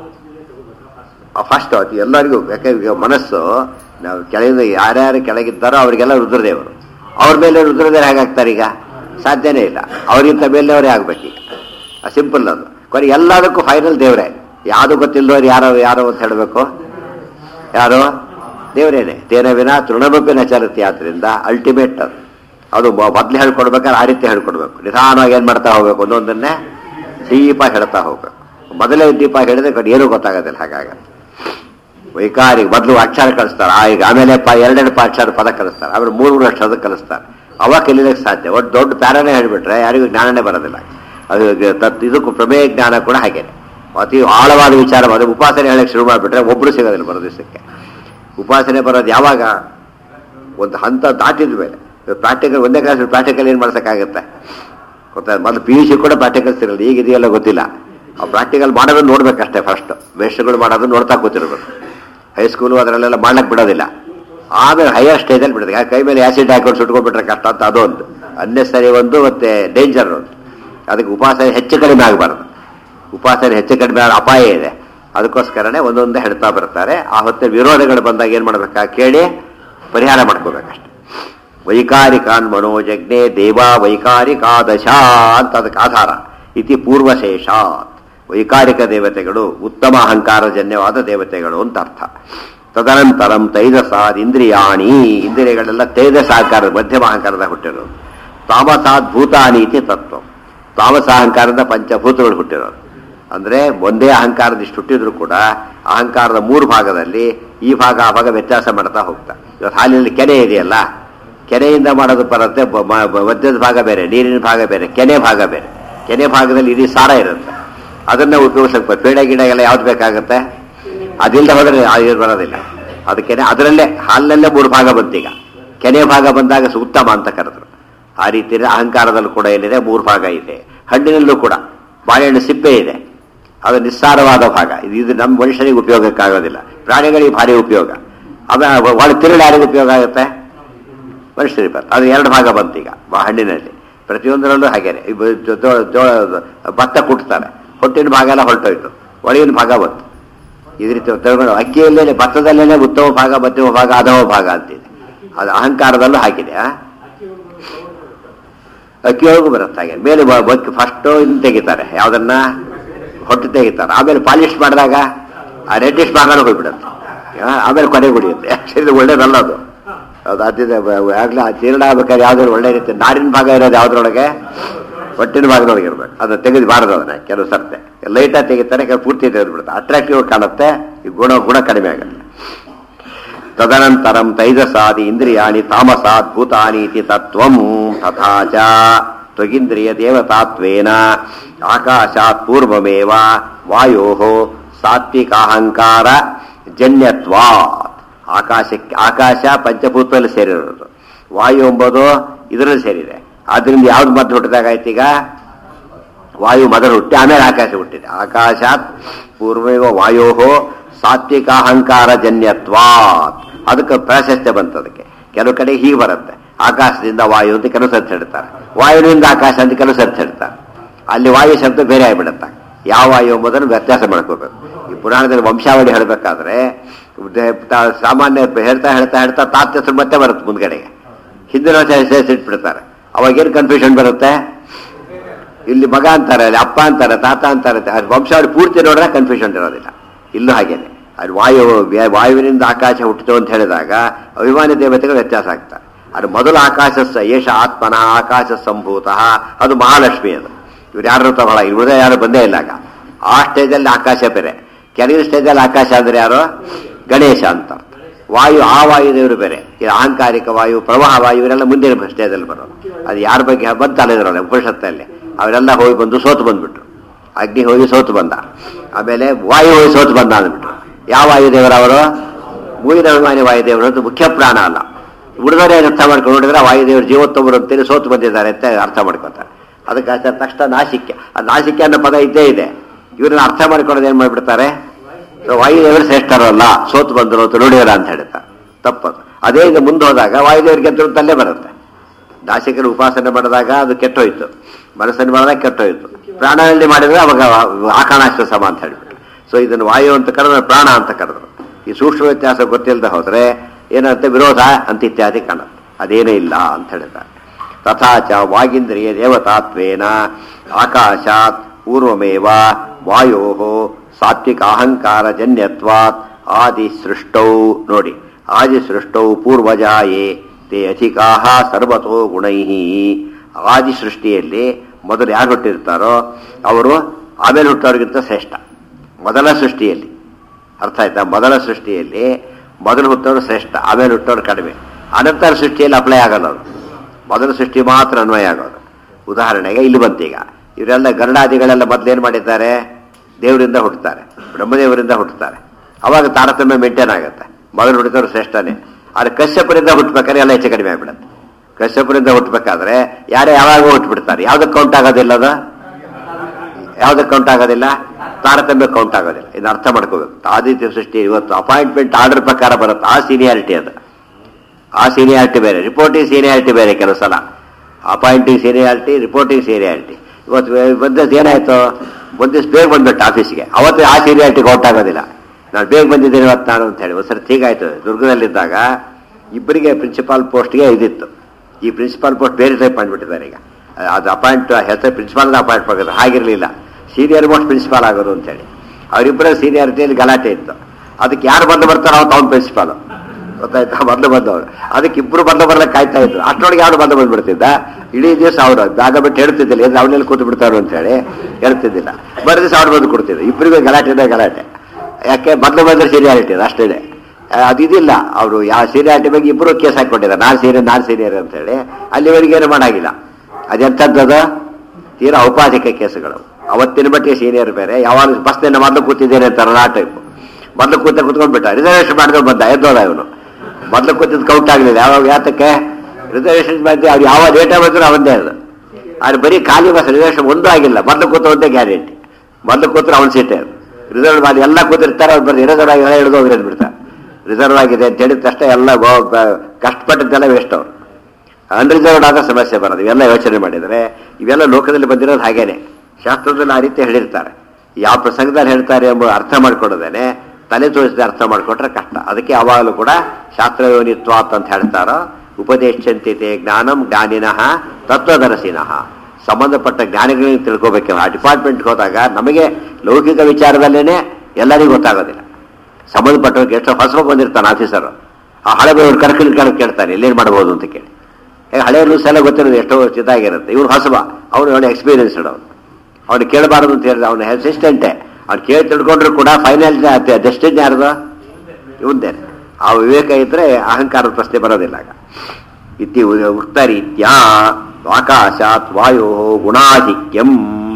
ಫಸ್ಟ್ ಅದು ಎಲ್ಲರಿಗೂ ಯಾಕಂದ್ರೆ ಈಗ ಮನಸ್ಸು ನಾವು ಕೆಳಗಿಂದ ಯಾರ್ಯಾರು ಕೆಳಗಿದ್ದಾರೋ ಅವರಿಗೆಲ್ಲ ರುದ್ರದೇವರು ಅವ್ರ ಮೇಲೆ ರುದ್ರದೇವರು ಹೇಗಾಗ್ತಾರೆ ಈಗ ಸಾಧ್ಯನೇ ಇಲ್ಲ ಅವರಿಗಿಂತ ಮೇಲೆಯವರೇ ಆಗ್ಬೇಕೀಗ ಸಿಂಪಲ್ ಅದು ಕೊನೆ ಎಲ್ಲದಕ್ಕೂ ಫೈನಲ್ ದೇವರೇ ಯಾವುದು ಗೊತ್ತಿಲ್ಲದವ್ರು ಯಾರೋ ಯಾರೋ ಅಂತ ಹೇಳಬೇಕು ಯಾರು ದೇವರೇನೆ ತೇನ ವಿನ ತೃಣಮಪಿನ ಚಲತಿ ಆದ್ರಿಂದ ಅಲ್ಟಿಮೇಟ್ ಅದು ಅದು ಮೊದಲು ಹೇಳ್ಕೊಡ್ಬೇಕಾದ್ರೆ ಆ ರೀತಿ ಹೇಳ್ಕೊಡ್ಬೇಕು ನಿಧಾನವಾಗಿ ಏನು ಮಾಡ್ತಾ ಹೋಗ್ಬೇಕು ಒಂದೊಂದನ್ನೇ ಡೀಪಾಗಿ ಹೇಳ್ತಾ ಹೋಗ್ಬೇಕು ಮೊದಲೇ ಡೀಪಾಗಿ ಹೇಳಿದ್ರೆ ಕಡೆ ಏನೂ ಗೊತ್ತಾಗೋದಿಲ್ಲ ಹಾಗಾಗಿ ವೈಕಾರಿಕ ಮೊದಲು ಅಕ್ಷರ ಕಲಿಸ್ತಾರೆ ಆ ಈಗ ಆಮೇಲೆ ಪ ಎರಡೆರಡು ಪ ಅಕ್ಷರ ಪದ ಕಲಿಸ್ತಾರೆ ಆಮೇಲೆ ಮೂರು ಮೂರು ಅಕ್ಷರದ ಕಲಿಸ್ತಾರೆ ಅವಾಗ ಕಲೀಲಿಕ್ಕೆ ಸಾಧ್ಯ ಒಟ್ಟು ದೊಡ್ಡ ಪ್ಯಾರನೇ ಹೇಳಿಬಿಟ್ರೆ ಯಾರಿಗೂ ಜ್ಞಾನನೇ ಬರೋದಿಲ್ಲ ಅದು ಗ- ತತ್ ಇದಕ್ಕೂ ಪ್ರಮೇಯ ಜ್ಞಾನ ಕೂಡ ಹಾಗೇನೆ ಅತಿ ಆಳವಾದ ವಿಚಾರ ಅದು ಉಪಾಸನೆ ಹೇಳಕ್ಕೆ ಶುರು ಮಾಡಿಬಿಟ್ರೆ ಒಬ್ಬರು ಸಿಗೋದಿಲ್ಲ ಬರೋ ದಿವಸಕ್ಕೆ ಉಪಾಸನೆ ಬರೋದು ಯಾವಾಗ ಒಂದು ಹಂತ ದಾಟಿದ ಮೇಲೆ ಪ್ರಾಕ್ಟಿಕಲ್ ಒಂದೇ ಕ್ಲಾಸ್ ಪ್ರಾಕ್ಟಿಕಲ್ ಏನು ಮಾಡ್ಸೋಕ್ಕಾಗತ್ತೆ ಗೊತ್ತಾ ಮೊದಲು ಪಿ ಯು ಸಿ ಕೂಡ ಪ್ರಾಕ್ಟಿಕಲ್ಸ್ ಇರಲ್ಲ ಈಗ ಇದೆಯಲ್ಲ ಗೊತ್ತಿಲ್ಲ ಆ ಪ್ರಾಕ್ಟಿಕಲ್ ಮಾಡೋದನ್ನ ನೋಡ್ಬೇಕಷ್ಟೇ ಫಸ್ಟ್ ವೇಷಗಳು ಮಾಡೋದನ್ನ ನೋಡ್ತಾ ಕೂತಿರ್ಬೇಕು ಹೈಸ್ಕೂಲು ಅದರಲ್ಲೆಲ್ಲ ಮಾಡ್ಲಕ್ಕೆ ಬಿಡೋದಿಲ್ಲ ಆಮೇಲೆ ಹೈಯರ್ ಸ್ಟೇಜಲ್ಲಿ ಬಿಡೋದು ಯಾಕೆ ಕೈ ಮೇಲೆ ಆ್ಯಸಿಡ್ ಹಾಕೊಂಡು ಸುಟ್ಕೊಂಡ್ಬಿಟ್ರೆ ಕಷ್ಟ ಅಂತ ಅದೊಂದು ಅನ್ನೆಸರಿ ಒಂದು ಮತ್ತೆ ಡೇಂಜರ್ ಒಂದು ಅದಕ್ಕೆ ಉಪಾಸನೆ ಹೆಚ್ಚು ಕಡಿಮೆ ಆಗಬಾರ್ದು ಉಪಾಸನೆ ಹೆಚ್ಚು ಕಡಿಮೆ ಆದ ಅಪಾಯ ಇದೆ ಅದಕ್ಕೋಸ್ಕರನೇ ಒಂದೊಂದೇ ಹೇಳ್ತಾ ಬರ್ತಾರೆ ಆ ಹೊತ್ತಿನ ವಿರೋಧಗಳು ಬಂದಾಗ ಏನು ಮಾಡ್ಬೇಕಾ ಕೇಳಿ ಪರಿಹಾರ ಮಾಡ್ಕೋಬೇಕಷ್ಟೆ ವೈಕಾರಿಕಾನ್ ಮನೋಜಜ್ಞೆ ದೇವಾ ವೈಕಾರಿಕಾದಶ ಅಂತ ಅದಕ್ಕೆ ಆಧಾರ ಇತಿ ಪೂರ್ವಶೇಷಾತ್ ವೈಕಾರಿಕ ದೇವತೆಗಳು ಉತ್ತಮ ಅಹಂಕಾರಜನ್ಯವಾದ ದೇವತೆಗಳು ಅಂತ ಅರ್ಥ ತದನಂತರಂ ತೈಜಸಾದ್ ಇಂದ್ರಿಯಾಣಿ ಇಂದ್ರಿಯಗಳೆಲ್ಲ ತೇಜಸ್ ಆಕಾರ ಮಧ್ಯಮ ಅಹಂಕಾರದ ಹುಟ್ಟಿರೋದು ತಾಮಸಾದ್ ಭೂತಾನಿ ಇತಿ ತತ್ವ ತಾಮಸ ಅಹಂಕಾರದಿಂದ ಪಂಚಭೂತಗಳು ಹುಟ್ಟಿರೋರು ಅಂದ್ರೆ ಒಂದೇ ಅಹಂಕಾರದ ಇಷ್ಟು ಹುಟ್ಟಿದ್ರು ಕೂಡ ಅಹಂಕಾರದ ಮೂರು ಭಾಗದಲ್ಲಿ ಈ ಭಾಗ ಆ ಭಾಗ ವ್ಯತ್ಯಾಸ ಮಾಡ್ತಾ ಹೋಗ್ತಾ ಇವತ್ತು ಹಾಲಿನಲ್ಲಿ ಕೆನೆ ಇದೆಯಲ್ಲ ಕೆನೆಯಿಂದ ಮಾಡೋದು ಬರುತ್ತೆ ಬ- ಮ- ಬ- ಮಧ್ಯದ ಭಾಗ ಬೇರೆ ನೀರಿನ ಭಾಗ ಬೇರೆ ಕೆನೆ ಭಾಗ ಬೇರೆ ಕೆನೆ ಭಾಗದಲ್ಲಿ ಇಡೀ ಸಾರ ಇರುತ್ತೆ ಅದನ್ನ ಉಪಯೋಗಿಸಬೇಕು ಪೇಡ ಗಿಡ ಎಲ್ಲ ಯಾವ್ದು ಬೇಕಾಗುತ್ತೆ ಅದಿಲ್ಲದೆ ಹೋದ್ರೆ ಆ ನೀರು ಬರೋದಿಲ್ಲ ಅದಕ್ಕೆ ಅದರಲ್ಲೇ ಹಾಲಿನಲ್ಲೇ ಮೂರು ಭಾಗ ಬಂತೀಗ ಕೆನೆ ಭಾಗ ಬಂದಾಗ ಸು- ಉತ್ತಮ ಅಂತ ಕರೆದ್ರು ಆ ರೀತಿ ಅಹಂಕಾರದಲ್ಲೂ ಕೂಡ ಏನಿದೆ ಮೂರು ಭಾಗ ಇದೆ ಹಣ್ಣಿನಲ್ಲೂ ಕೂಡ ಬಾಳೆಹಣ್ಣು ಸಿಪ್ಪೆ ಇದೆ ಅದು ನಿಸ್ಸಾರವಾದ ಭಾಗ ಇದು ಇದು ನಮ್ಮ ಮನುಷ್ಯನಿಗೆ ಉಪಯೋಗಕ್ಕಾಗೋದಿಲ್ಲ ಪ್ರಾಣಿಗಳಿಗೆ ಭಾರಿ ಉಪಯೋಗ ಆಮೇಲೆ ಒಳ ತಿರುಳು ಯಾರಿಗೆ ಉಪಯೋಗ ಆಗುತ್ತೆ ಮನುಷ್ಯರಿಗೆ ಬರ್ತದೆ ಅದು ಎರಡು ಭಾಗ ಬಂತೀಗ ಬ- ಹಣ್ಣಿನಲ್ಲಿ ಪ್ರತಿಯೊಂದರಲ್ಲೂ ಹಾಗೇನೆ ಈ ಬ- ಜೊ- ಜೋ- ಜೋ- ಭತ್ತ ಕುಟ್ತಾರೆ ಹೊಟ್ಟಿನ ಭಾಗ ಎಲ್ಲ ಹೊರಟೋಯ್ತು ಒಳಗಿನ ಭಾಗ ಬಂತು ಇದೇ ರೀತಿ ತಿಳ್ಕೊಂಡು ಅಕ್ಕಿಯಲ್ಲೇ ಭತ್ತದಲ್ಲೇ ಉತ್ತಮ ಭಾಗ ಮಧ್ಯಮ ಭಾಗ ಅಧಮ ಭಾಗ ಅಂತಿದೆ ಅದು ಅಹಂಕಾರದಲ್ಲೂ ಹಾಕಿದೆ ಆ? ಅಕ್ಕಿಯೊಳಗೂ ಬರುತ್ತೆ ಹಾಗೆ ಮೇಲೆ ಫಸ್ಟು ಇನ್ನು ತೆಗಿತಾರೆ ಯಾವುದನ್ನ ಹೊಟ್ಟೆ ತೆಗಿತಾರೆ ಆಮೇಲೆ ಪಾಲಿಶ್ ಮಾಡಿದಾಗ ಆ ರೆಡ್ಡಿಶ್ ಭಾಗನೂ ಹೋಗ್ಬಿಡುತ್ತೆ ಆ, ಆಮೇಲೆ ಕೊನೆ ಕುಡಿಯುತ್ತೆ ಆಕ್ಚುಲಿ ಒಳ್ಳೇದಲ್ಲ ಅದು ಅದು ಅದಿದೆ ಆಗ್ಲೇ ಆ ಜೀರ್ಣ ಆಗ್ಬೇಕಾದ್ರೆ ಯಾವ್ದಾದ್ರು ಒಳ್ಳೆ ರೀತಿ ನಾರಿನ ಭಾಗ ಇರೋದು ಯಾವ್ದ್ರೊಳಗೆ ಹೊಟ್ಟಿನ ಭಾಗದೊಳಗೆ ಇರ್ಬೇಕು ಅದನ್ನ ತೆಗೆದುಬಾರದು ಅದನ್ನ ಕೆಲವು ಸರ್ತೆ ಲೈಟಾಗಿ ತೆಗಿತಾರೆ ಕೆಲವು ಪೂರ್ತಿ ತೆಗೆದುಬಿಡುತ್ತೆ ಅಟ್ರಾಕ್ಟಿವ್ ಕಾಣುತ್ತೆ ಈ ಗುಣ ಗುಣ ಕಡಿಮೆ ಆಗುತ್ತೆ ತದನಂತರಂ ತೈಜಸಾದಿ ಇಂದ್ರಿಯಾಣಿ ತಾಮಸಾತ್ ಭೂತಾನಿ ಇತಿ ತತ್ವಂ ತಥಾ ಚ ತ್ವಗಿಂದ್ರಿಯ ದೇವತಾತ್ವೇನ ಆಕಾಶಾತ್ ಪೂರ್ವಮೇವ ವಾಯೋ ಸಾತ್ವಿಕಾಹಂಕಾರ ಜನ್ಯತ್ವಾತ್ ಆಕಾಶಕ್ಕೆ ಆಕಾಶ ಪಂಚಭೂತದಲ್ಲಿ ಸೇರಿರೋದು ವಾಯು ಎಂಬುದು ಇದರಲ್ಲಿ ಸೇರಿದೆ ಆದ್ರಿಂದ ಯಾವ್ದು ಮದ್ದು ಹುಟ್ಟಿದಾಗಾಯ್ತು ಈಗ ವಾಯು ಮೊದಲು ಹುಟ್ಟಿ ಆಮೇಲೆ ಆಕಾಶ ಹುಟ್ಟಿದೆ ಆಕಾಶಾತ್ ಪೂರ್ವೈವ ವಾಯೋ ಸಾತ್ವಿಕಾಹಂಕಾರ ಜನ್ಯತ್ವಾತ್ ಅದಕ್ಕೆ ಪ್ರಾಶಸ್ತ್ಯ ಬಂತು ಅದಕ್ಕೆ ಕೆಲವು ಕಡೆ ಹೀಗೆ ಬರುತ್ತೆ ಆಕಾಶದಿಂದ ವಾಯು ಅಂತ ಕೆಲವು ಸರ್ತಿ ಹೇಳ್ತಾರೆ ವಾಯುವಿನಿಂದ ಆಕಾಶ ಅಂತ ಕೆಲವು ಸರ್ತಿ ಹೇಳ್ತಾರೆ ಅಲ್ಲಿ ವಾಯು ಶಬ್ದ ಬೇರೆ ಆಗಿಬಿಡುತ್ತೆ ಯಾವ ವಾಯು ಎಂಬುದನ್ನು ವ್ಯತ್ಯಾಸ ಮಾಡ್ಕೋಬೇಕು ಈ ಪುರಾಣದಲ್ಲಿ ವಂಶಾವಳಿ ಹೇಳಬೇಕಾದ್ರೆ ಸಾಮಾನ್ಯ ಹೇಳ್ತಾ ಹೇಳ್ತಾ ಹೇಳ್ತಾ ತಾತ ಹೆಸರು ಮತ್ತೆ ಬರುತ್ತೆ ಮುಂದ್ಗಡೆಗೆ ಹಿಂದಿನ ಇಟ್ಬಿಡ್ತಾರೆ ಅವಾಗೇನು ಕನ್ಫ್ಯೂಷನ್ ಬರುತ್ತೆ ಇಲ್ಲಿ ಮಗ ಅಂತಾರೆ ಅಲ್ಲಿ ಅಪ್ಪ ಅಂತಾರೆ ತಾತ ಅಂತಾರೆ ಅದು ವಂಶಾವಳಿ ಪೂರ್ತಿ ನೋಡಿದ್ರೆ ಕನ್ಫ್ಯೂಷನ್ ಇರೋದಿಲ್ಲ ಇಲ್ಲೂ ಹಾಗೇನೆ ಅದು ವಾಯು ವ್ಯ- ವಾಯುವಿನಿಂದ ಆಕಾಶ ಹುಟ್ಟಿತು ಅಂತ ಹೇಳಿದಾಗ ಅಭಿಮಾನಿ ದೇವತೆಗಳು ವ್ಯತ್ಯಾಸ ಆಗ್ತಾರೆ ಅದು ಮೊದಲು ಆಕಾಶ ಸ- ಏಷ ಆತ್ಮನ ಆಕಾಶ ಸಂಭೂತ ಅದು ಮಹಾಲಕ್ಷ್ಮಿ ಅದು ಇವ್ರು ಯಾರು ತಗೊಳ ಇವ್ರದೇ ಯಾರು ಬಂದೇ ಇಲ್ಲ ಆಗ ಆ ಸ್ಟೇಜಲ್ಲಿ ಆಕಾಶ ಬೇರೆ ಕೆಲವು ಸ್ಟೇಜಲ್ಲಿ ಆಕಾಶ ಅಂದ್ರೆ ಯಾರು ಗಣೇಶ ಅಂತ ಅರ್ಥ. ವಾಯು ಆ ವಾಯುದೇವರು ಬೇರೆ ಇದು ಅಹಂಕಾರಿಕ ವಾಯು ಪ್ರವಾಹ ವಾಯು ಇವರೆಲ್ಲ ಮುಂದಿನ ಸ್ಟೇಜಲ್ಲಿ ಬರೋದು ಅದು ಯಾರ ಬಗ್ಗೆ ಬಂತಲ್ಲ ಇದ್ರಲ್ಲ ಉಪನಿಷತ್ತಲ್ಲಿ ಅವರೆಲ್ಲ ಹೋಗಿ ಬಂದು ಸೋತು ಬಂದ್ಬಿಟ್ರು ಅಗ್ನಿ ಹೋಗಿ ಸೋತು ಬಂದ ಆಮೇಲೆ ವಾಯು ಹೋಗಿ ಸೋತು ಬಂದ ಅಂದ್ಬಿಟ್ರು ಯಾವ ವಾಯುದೇವರು ಅವರು ಮೂಗಿನ ಅಭಿಮಾನಿ ವಾಯುದೇವರು ಅಂತ ಮುಖ್ಯ ಪ್ರಾಣ ಅಲ್ಲ ಉಳಿದವರೇ ಅರ್ಥ ಮಾಡ್ಕೊಂಡು ನೋಡಿದ್ರೆ ವಾಯುದೇವರು ಜೀವೋತ್ತಮರು ಅಂತೇಳಿ ಸೋತು ಬಂದಿದ್ದಾರೆ ಅಂತ ಅರ್ಥ ಮಾಡ್ಕೊತಾರೆ ಅದಕ್ಕೆ ಆಚಾರ ತಕ್ಷಣ ನಾಸಿಕ್ಯ ಆ ನಾಸಿಕ್ಯ ಅನ್ನೋ ಪದ ಇದ್ದೇ ಇದೆ ಇವ್ರನ್ನ ಅರ್ಥ ಮಾಡ್ಕೊಳ್ಳೋದು ಏನ್ ಮಾಡ್ಬಿಡ್ತಾರೆ ಸೊ ವಾಯುದೇವರು ಶ್ರೇಷ್ಠರಲ್ಲ ಸೋತು ಬಂದರು ಅಂತ ನೋಡಿದಾರ ಅಂತ ಹೇಳ್ತಾರೆ ತಪ್ಪದು ಅದೇ ಈಗ ಮುಂದೆ ಹೋದಾಗ ವಾಯುದೇವರು ಗೆದ್ದರು ಅಂತಲ್ಲೇ ಬರುತ್ತೆ ನಾಸಿಕರು ಉಪಾಸನೆ ಮಾಡಿದಾಗ ಅದು ಕೆಟ್ಟೋಯ್ತು ಮನಸ್ಸನ್ನು ಮಾಡಿದಾಗ ಕೆಟ್ಟೋಯ್ತು ಪ್ರಾಣದಲ್ಲಿ ಮಾಡಿದ್ರೆ ಅವಾಗ ಆಕಾಣಾಷ್ಟ ಸಮ ಅಂತ ಹೇಳ್ಬಿಟ್ಟು ಸೊ ಇದನ್ನು ವಾಯು ಅಂತ ಕರೆದ್ರೆ ಪ್ರಾಣ ಅಂತ ಕರೆದ್ರು ಈ ಸೂಕ್ಷ್ಮ ವ್ಯತ್ಯಾಸ ಗೊತ್ತಿಲ್ಲದೆ ಹೋದ್ರೆ ಏನಂತೆ ವಿರೋಧ ಅಂತ ಇತ್ಯಾದಿ ಕಾಣುತ್ತೆ ಅದೇನೇ ಇಲ್ಲ ಅಂತ ಹೇಳಿದ್ದಾರೆ ತಥಾಚ ವಾಗೀಂದ್ರಿಯ ದೇವತಾತ್ವೇನ ಆಕಾಶಾತ್ ಪೂರ್ವಮೇವ ವಾಯೋ ಸಾತ್ವಿಕ ಅಹಂಕಾರ ಜನ್ಯತ್ವಾತ್ ಆದಿ ಸೃಷ್ಟೌ ನೋಡಿ ಆದಿ ಸೃಷ್ಟೌ ಪೂರ್ವಜಾಯೇ ತೇ ಅಧಿಕಾಹ ಸರ್ವತೋ ಗುಣೈ ಆದಿ ಸೃಷ್ಟಿಯಲ್ಲಿ ಮೊದಲು ಯಾರು ಹುಟ್ಟಿರ್ತಾರೋ ಅವರು ಆಮೇಲೆ ಹುಟ್ಟೋರಿಗಿಂತ ಶ್ರೇಷ್ಠ ಮೊದಲ ಸೃಷ್ಟಿಯಲ್ಲಿ ಅರ್ಥ ಆಯ್ತಾ ಮೊದಲ ಸೃಷ್ಟಿಯಲ್ಲಿ ಮೊದಲು ಹುಟ್ಟೋರು ಶ್ರೇಷ್ಠ ಆಮೇಲೆ ಹುಟ್ಟೋರು ಕಡಿಮೆ ಅನಂತರ ಸೃಷ್ಟಿಯಲ್ಲಿ ಅಪ್ಲೈ ಆಗಲ್ಲ ಅದು ಮೊದಲ ಸೃಷ್ಟಿ ಮಾತ್ರ ಅನ್ವಯ ಆಗೋದು ಉದಾಹರಣೆಗೆ ಇಲ್ಲಿ ಬಂತೀಗ ಇವರೆಲ್ಲ ಗರುಡಾದಿಗಳೆಲ್ಲ ಮೊದಲೇನು ಮಾಡಿದ್ದಾರೆ ದೇವರಿಂದ ಹುಟ್ಟುತ್ತಾರೆ ಬ್ರಹ್ಮದೇವರಿಂದ ಹುಟ್ಟುತ್ತಾರೆ ಅವಾಗ ತಾರತಮ್ಯ ಮೇಂಟೈನ್ ಆಗುತ್ತೆ ಮೊದಲು ಹುಟ್ಟಿದವರು ಶ್ರೇಷ್ಠನೇ ಆದರೆ ಕಶ್ಯಪರಿಂದ ಹುಟ್ಟಬೇಕಾದ್ರೆ ಎಲ್ಲ ಹೆಚ್ಚು ಕಡಿಮೆ ಆಗ್ಬಿಡುತ್ತೆ ಕಶ್ಯಪರಿಂದ ಹುಟ್ಟಬೇಕಾದ್ರೆ ಯಾರೇ ಯಾವಾಗ ಹುಟ್ಟುಬಿಡ್ತಾರೆ ಯಾವ್ದಕ್ಕೆ ಕೌಂಟ್ ಆಗೋದಿಲ್ಲ ಅದು ಯಾವ್ದಕ್ಕೆ ಕೌಂಟ್ ಆಗೋದಿಲ್ಲ ತಾರತಮ್ಯ ಕೌಂಟ್ ಆಗೋದಿಲ್ಲ ಇದನ್ನ ಅರ್ಥ ಮಾಡ್ಕೋಬೇಕು ಆದಿತ್ಯ ಸೃಷ್ಟಿ ಇವತ್ತು ಅಪಾಯಿಂಟ್ಮೆಂಟ್ ಆರ್ಡರ್ ಪ್ರಕಾರ ಬರುತ್ತೆ ಆ ಸೀನಿಯಾರಿಟಿ ಅದು ಆ ಸೀನಿಯಾರಿಟಿ ಬೇರೆ ರಿಪೋರ್ಟಿಂಗ್ ಸೀನಿಯಾರಿಟಿ ಬೇರೆ ಕೆಲವು ಸಲ ಅಪಾಯಿಂಟಿಂಗ್ ಸೀನಿಯಾರಿಟಿ ರಿಪೋರ್ಟಿಂಗ್ ಸೀನಿಯಾರಿಟಿ ಇವತ್ತು ಬಂದದ್ದು ಏನಾಯ್ತು ಬಂದಿದ್ದು ಬೇಗ ಬಂದ್ಬಿಟ್ಟು ಆಫೀಸ್ಗೆ ಅವತ್ತು ಆ ಸೀನಿಯಾರಿಟಿ ಕೌಂಟ್ ಆಗೋದಿಲ್ಲ ನಾನು ಬೇಗ ಬಂದಿದ್ದೀನಿ ಇವತ್ತು ನಾನು ಅಂತ ಹೇಳಿ ಒಂದ್ಸರಿ ಹೀಗಾಯ್ತು ದುರ್ಗದಲ್ಲಿದ್ದಾಗ ಇಬ್ಬರಿಗೆ ಪ್ರಿನ್ಸಿಪಾಲ್ ಪೋಸ್ಟ್ಗೆ ಇದಿತ್ತು ಈ ಪ್ರಿನ್ಸಿಪಾಲ್ ಪೋಸ್ಟ್ ಬೇರೆ ಟೈಪ್ ಮಾಡಿಬಿಟ್ಟಿದ್ದಾರೆ ಈಗ ಅದು ಅಪಾಯಿಂಟ್ ಹೆಸರು ಪ್ರಿನ್ಸಿಪಾಲ್ ಅಪಾಯಿಂಟ್ ಮಾಡೋದು ಹಾಗಿರಲಿಲ್ಲ ಸೀನಿಯರ್ ಮೋಸ್ಟ್ ಪ್ರಿನ್ಸಿಪಾಲ್ ಆಗೋದು ಅಂತೇಳಿ ಅವರಿಬ್ಬರ ಸೀನಿಯಾರಿಟಿಯಲ್ಲಿ ಗಲಾಟೆ ಇತ್ತು ಅದಕ್ಕೆ ಯಾರು ಬಂದು ಬರ್ತಾರೋ ಅವತ್ತು ಅವ್ನು ಪ್ರಿನ್ಸಿಪಾಲ್ ಗೊತ್ತಾಯ್ತಾ ಬಂದು ಬಂದವರು ಅದಕ್ಕೆ ಇಬ್ರು ಬಂದು ಬರ್ಲಿಕ್ಕೆ ಕಾಯ್ತಾ ಇದ್ರು ಅಷ್ಟರೊಳಗೆ ಯಾರು ಬಂದು ಬಂದ್ಬಿಡ್ತಿದ್ದ ಇಡೀ ದಿವಸ ಅವರು ಜಾಗ ಬಿಟ್ಟು ಹೇಳ್ತಿದ್ದಿಲ್ಲ ಏನು ಅವನಲ್ಲಿ ಕೂತು ಬಿಡ್ತಾರೋ ಅಂತ ಹೇಳಿ ಹೇಳ್ತಿದ್ದಿಲ್ಲ ಬರೋ ದಿವಸ ಅವ್ರು ಬಂದು ಕೊಡ್ತಿದ್ರು ಇಬ್ಬರಿಗೂ ಗಲಾಟೆನೇ ಗಲಾಟೆ ಯಾಕೆ ಮೊದಲು ಬಂದ್ರೆ ಸೀರಿಯಾಲಿಟಿ ಅದು ಅಷ್ಟೇ ಅದಿದಿಲ್ಲ ಅವರು ಯಾವ ಸೀರಿಯಾಲಿಟಿ ಬಗ್ಗೆ ಇಬ್ಬರು ಕೇಸ್ ಹಾಕೊಂಡಿದ್ದಾರೆ ನಾನು ಸೀನಿಯರ್ ನಾನು ಸೀನಿಯರ್ ಅಂತ ಹೇಳಿ ಅಲ್ಲಿವರೆಗೆ ಏನು ಮಾಡಾಗಿಲ್ಲ ಅದೆಂಥದ್ದು ತೀರಾ ಔಪಾಧಿಕ ಕೇಸುಗಳು ಅವತ್ತಿನ ಮಟ್ಟಿಗೆ ಸೀನಿಯರ್ ಬೇರೆ ಯಾವಾಗ ಬಸ್ನಿಂದ ಮೊದಲು ಕೂತಿದ್ದೇನೆ ಅಂತಾರಲ್ಲ ಆ ಟೈಪ್ ಮೊದಲು ಕೂತ ಕೂತ್ಕೊಂಡ್ಬಿಟ್ಟ ರಿಸರ್ವೇಷನ್ ಮಾಡಿದ್ರೆ ಬಂದ ಎದ್ದೋದ ಇವನು ಮೊದಲು ಕೂತಿದ್ದು ಕೌಂಟ್ ಆಗಲಿಲ್ಲ ಯಾವಾಗ ಯಾತಕ್ಕೆ ರಿಸರ್ವೇಷನ್ ಮಾಡಿದ್ರೆ ಅವ್ರು ಯಾವ ಡೇಟ ಬಂದ್ರು ಅವನ್ದೇ ಅದು ಆದ್ರೆ ಬರೀ ಖಾಲಿ ಬಸ್ ರಿಸರ್ವೇಷನ್ ಒಂದೂ ಆಗಿಲ್ಲ ಮೊದಲು ಕೂತ ಒಂದೇ ಗ್ಯಾರಂಟಿ ಮೊದಲು ಕೂತ್ರೆ ಅವನ ಸೀಟೇ ಅದು ರಿಸರ್ವ್ ಮಾಡಿ ಎಲ್ಲ ಕೂತಿರ್ತಾರೆ ಅವ್ರು ಬರೀ ರಿಸರ್ವ್ ಆಗಿ ಎಲ್ಲ ಹಿಡಿದು ಹೋಗಿರೋದು ಬಿಡ್ತಾರೆ ರಿಸರ್ವ್ ಆಗಿದೆ ಅಂತ ಹೇಳಿದ ತಕ್ಷಣ ಎಲ್ಲ ಗೋ- ಬ- ಕಷ್ಟಪಟ್ಟಿದ್ದೆಲ್ಲ ವೇಸ್ಟ್ ಅವ್ರು ಅನ್ರಿಸರ್ವ್ಡ್ ಆದ ಸಮಸ್ಯೆ ಬರೋದು ಇವೆಲ್ಲ ಯೋಚನೆ ಮಾಡಿದರೆ ಇವೆಲ್ಲ ಲೋಕದಲ್ಲಿ ಬಂದಿರೋದು ಹಾಗೇನೆ ಶಾಸ್ತ್ರದಲ್ಲಿ ಆ ರೀತಿ ಹೇಳಿರ್ತಾರೆ ಯಾವ ಪ್ರಸಂಗದಲ್ಲಿ ಹೇಳ್ತಾರೆ ಎಂಬ ಅರ್ಥ ಮಾಡ್ಕೊಡೋದೇನೆ ತಲೆ ತೋರಿಸಿದ ಅರ್ಥ ಮಾಡಿಕೊಟ್ರೆ ಕಷ್ಟ ಅದಕ್ಕೆ ಯಾವಾಗಲೂ ಕೂಡ ಶಾಸ್ತ್ರಯೋನಿತ್ವಾತ್ ಅಂತ ಹೇಳ್ತಾರೋ ಉಪದೇಶಂತಿತೆ ಜ್ಞಾನಂ ಜ್ಞಾನಿನಃ ತತ್ವದರ್ಶಿನಃ ಸಂಬಂಧಪಟ್ಟ ಜ್ಞಾನಿಗಳಿಗೆ ತಿಳ್ಕೊಬೇಕು ಆ ಡಿಪಾರ್ಟ್ಮೆಂಟ್ಗೆ ಹೋದಾಗ ನಮಗೆ ಲೌಕಿಕ ವಿಚಾರದಲ್ಲೇನೆ ಎಲ್ಲರಿಗೂ ಗೊತ್ತಾಗೋದಿಲ್ಲ ಸಂಬಂಧಪಟ್ಟವ್ರಿಗೆ ಎಷ್ಟೋ ಹೊಸ ಬಂದಿರ್ತಾನೆ ಆಫೀಸರು ಆ ಹಳೆ ಬರೋರು ಕರ್ಕೊಂಡು ಕರ್ಕೊಂಡು ಕೇಳ್ತಾನೆ ಎಲ್ಲೇನು ಮಾಡ್ಬೋದು ಅಂತ ಕೇಳಿ ಈಗ ಹಳೆ ರೂಲ್ಸ್ ಎಲ್ಲ ಗೊತ್ತಿರೋದು ಎಷ್ಟೋ ಇದಾಗಿರುತ್ತೆ ಇವನು ಹೊಸಬ ಅವನು ಅವನು ಎಕ್ಸ್ಪೀರಿಯನ್ಸ್ಡ್ ಅವನು ಅವ್ನು ಕೇಳಬಾರದು ಅಂತ ಹೇಳಿದ ಅವನ ಅಸಿಸ್ಟೆಂಟೇ ಅವ್ನು ಕೇಳಿ ತಿಳ್ಕೊಂಡ್ರು ಕೂಡ ಫೈನಲ್ ಡೆಸ್ಟಿನ್ ಯಾರ್ದು ಇವಂದೇನೆ ಆ ವಿವೇಕ ಇದ್ರೆ ಅಹಂಕಾರದ ಪ್ರಶ್ನೆ ಬರೋದಿಲ್ಲ ಆಗ ಇತಿ ಉಕ್ತ ರೀತ್ಯ ಆಕಾಶಾತ್ ವಾಯೋ ಗುಣಾಧಿಕ್ಯಂ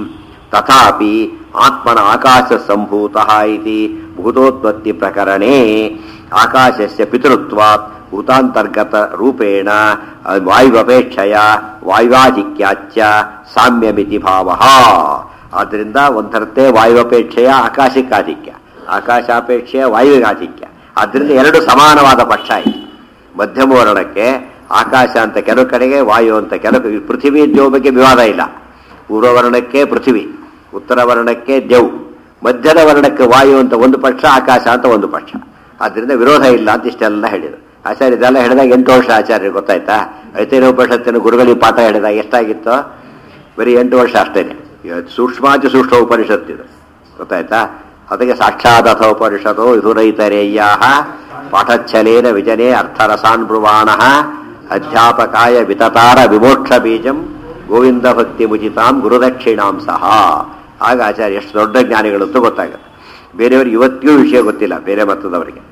ತಥಾಪಿ ಆತ್ಮನ ಆಕಾಶ ಸಂಭೂತ ಇತಿ ಭೂತೋತ್ಪತ್ತಿ ಪ್ರಕರಣೇ ಆಕಾಶಸ್ಯ ಪಿತೃತ್ವಾತ್ ಭೂತಾಂತರ್ಗತ ರೂಪೇಣ ವಾಯುವಪೇಕ್ಷೆಯ ವಾಯುವಾಧಿಕ್ಯಾಚ್ಚ ಸಾಮ್ಯಮಿತಿ ಭಾವ ಆದ್ದರಿಂದ ಒಂಥರತೆ ವಾಯುವಪೇಕ್ಷೆಯ ಆಕಾಶಕ್ಕಾಧಿಕ್ಯ ಆಕಾಶಾಪೇಕ್ಷೆಯ ವಾಯುವಿಗಾಧಿಕ್ಯ ಆದ್ದರಿಂದ ಎರಡು ಸಮಾನವಾದ ಪಕ್ಷ ಆಯಿತು ಮಧ್ಯಮ ವರ್ಣಕ್ಕೆ ಆಕಾಶ ಅಂತ ಕೆಲವು ಕಡೆಗೆ ವಾಯು ಅಂತ ಕೆಲವು ಪೃಥ್ವಿ ದೇವ್ ಬಗ್ಗೆ ವಿವಾದ ಇಲ್ಲ ಪೂರ್ವ ವರ್ಣಕ್ಕೆ ಪೃಥ್ವಿ ಉತ್ತರ ವರ್ಣಕ್ಕೆ ದೇವ್ ಮಧ್ಯದ ವರ್ಣಕ್ಕೆ ವಾಯು ಅಂತ ಒಂದು ಪಕ್ಷ ಆಕಾಶ ಅಂತ ಒಂದು ಪಕ್ಷ ಆದ್ರಿಂದ ವಿರೋಧ ಇಲ್ಲ ಅಂತ ಇಷ್ಟೆಲ್ಲ ಹೇಳಿದರು ಆಚಾರ್ಯ ಇದೆಲ್ಲ ಹೇಳಿದಾಗ ಎಂಟು ವರ್ಷ ಆಚಾರ್ಯ ಗೊತ್ತಾಯ್ತಾ ಐತೈನ ಉಪನಿಷತ್ತಿನ ಗುರುಗಳಿಗೆ ಪಾಠ ಹೇಳಿದಾಗ ಎಷ್ಟಾಗಿತ್ತು ಬರೀ ಎಂಟು ವರ್ಷ ಅಷ್ಟೇನೆ ಸೂಕ್ಷ್ಮಾತಿ ಸೂಕ್ಷ್ಮ ಉಪನಿಷತ್ತಿದು ಗೊತ್ತಾಯ್ತಾ ಅದಕ್ಕೆ ಸಾಕ್ಷಾತ್ ಅಥ ಉಪನಿಷತ್ತು ವಿಧುರೈತರೇಯ್ಯಾ ಪಾಠಚ್ಛಲೇನ ವಿಜನೆ ಅರ್ಥರಸಾನ್ ಬ್ರುವಾಣ ಅಧ್ಯಾಪಕಾಯ ವಿತತಾರ ವಿಮೋಕ್ಷ ಬೀಜಂ ಗೋವಿಂದ ಭಕ್ತಿ ಮುಚಿತಾಂ ಗುರುದಕ್ಷಿಣಾಂ ಸಹ ಆಗ ಆಚಾರ್ಯ ಎಷ್ಟು ದೊಡ್ಡ ಜ್ಞಾನಿಗಳು ಅಂತ ಗೊತ್ತಾಗುತ್ತೆ ಬೇರೆಯವ್ರಿಗೆ ಇವತ್ತಿಗೂ ವಿಷಯ ಗೊತ್ತಿಲ್ಲ ಬೇರೆ ಮತದವರಿಗೆ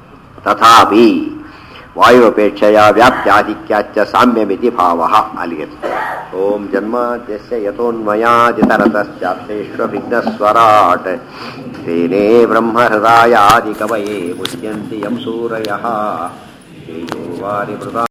ತಥಾಪಿ ವಾಯುಪೇಕ್ಷೆಯ ವ್ಯಾಪ್ತ್ಯಾಧಿಕ್ಯಾಚ್ಚ ಸಾಮ್ಯಮಿತಿ ಭಾವ ಅಲ್ಲಿಗೆ ಓಂ ಜನ್ಮಾದ್ಯಸ್ಯ ಯಥೋನ್ಮಯಾದಿತರತಶ್ಚಾಪ್ತೇಶ್ವ ವಿಘ್ನಸ್ವರಾಟ್ ತೇನೇ ಬ್ರಹ್ಮಹೃದಾಯಾದಿ ಕವಯೇ ಮುಚ್ಯಂತಿ ಯಂ ಸೂರಯಃ ತೇಜೋ ವಾರಿ ಮೃದ